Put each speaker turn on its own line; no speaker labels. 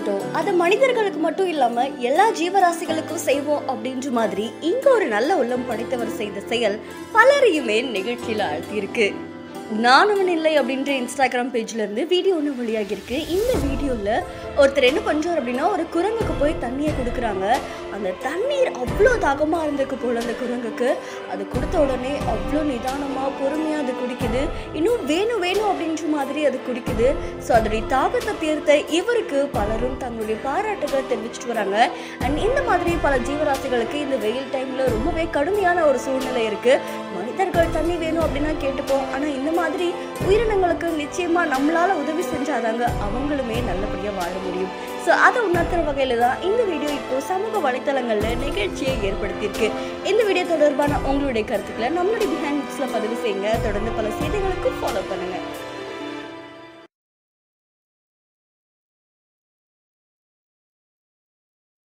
செஞ்சுட்டோம் அதை மனிதர்களுக்கு மட்டும் இல்லாம எல்லா ஜீவராசிகளுக்கும் செய்வோம் அப்படின்ற மாதிரி இங்க ஒரு நல்ல உள்ளம் படைத்தவர் செய்த செயல் பலரையுமே நிகழ்ச்சியில ஆழ்த்தியிருக்கு நானவன் இல்லை அப்படின்ற இன்ஸ்டாகிராம் பேஜ்ல இருந்து வீடியோ ஒன்று வெளியாகிருக்கு இந்த வீடியோவில் ஒருத்தர் என்ன பண்றாரு அப்படின்னா ஒரு குரங்குக்கு போய் தண்ணியை கொடுக்குறாங்க அந்த தண்ணீர் அவ்வளோ தாகமாக இருந்திருக்கு போல அந்த குரங்குக்கு அது கொடுத்த உடனே அவ்வளோ நிதானமாக பொறுமையாக அது குடிக்குது இன்னும் வேணும் வேணும் அப்படின்ற மாதிரி அது குடிக்குது ஸோ அதோடைய தாகத்தை தீர்த்த இவருக்கு பலரும் தங்களுடைய பாராட்டுகளை தெரிவிச்சிட்டு வராங்க அண்ட் இந்த மாதிரி பல ஜீவராசிகளுக்கு இந்த வெயில் டைமில் ரொம்பவே கடுமையான ஒரு சூழ்நிலை இருக்குது மனிதர்கள் தண்ணி வேணும் அப்படின்னா கேட்டுப்போம் ஆனால் இந்த மாதிரி உயிரினங்களுக்கு நிச்சயமாக நம்மளால் உதவி செஞ்சாதாங்க அவங்களுமே நல்லபடியாக வாழ முடியும் ஸோ அதை உணர்த்துற வகையில் தான் இந்த வீடியோ இப்போ சமூக வலைத்தளங்களில் நிகழ்ச்சியை ஏற்படுத்தியிருக்கு இந்த வீடியோ தொடர்பான உங்களுடைய கருத்துக்களை நம்மளுடைய பிஹேண்ட்ஸில் பதிவு செய்யுங்க தொடர்ந்து பல செய்திகளுக்கும் ஃபாலோ பண்ணுங்கள்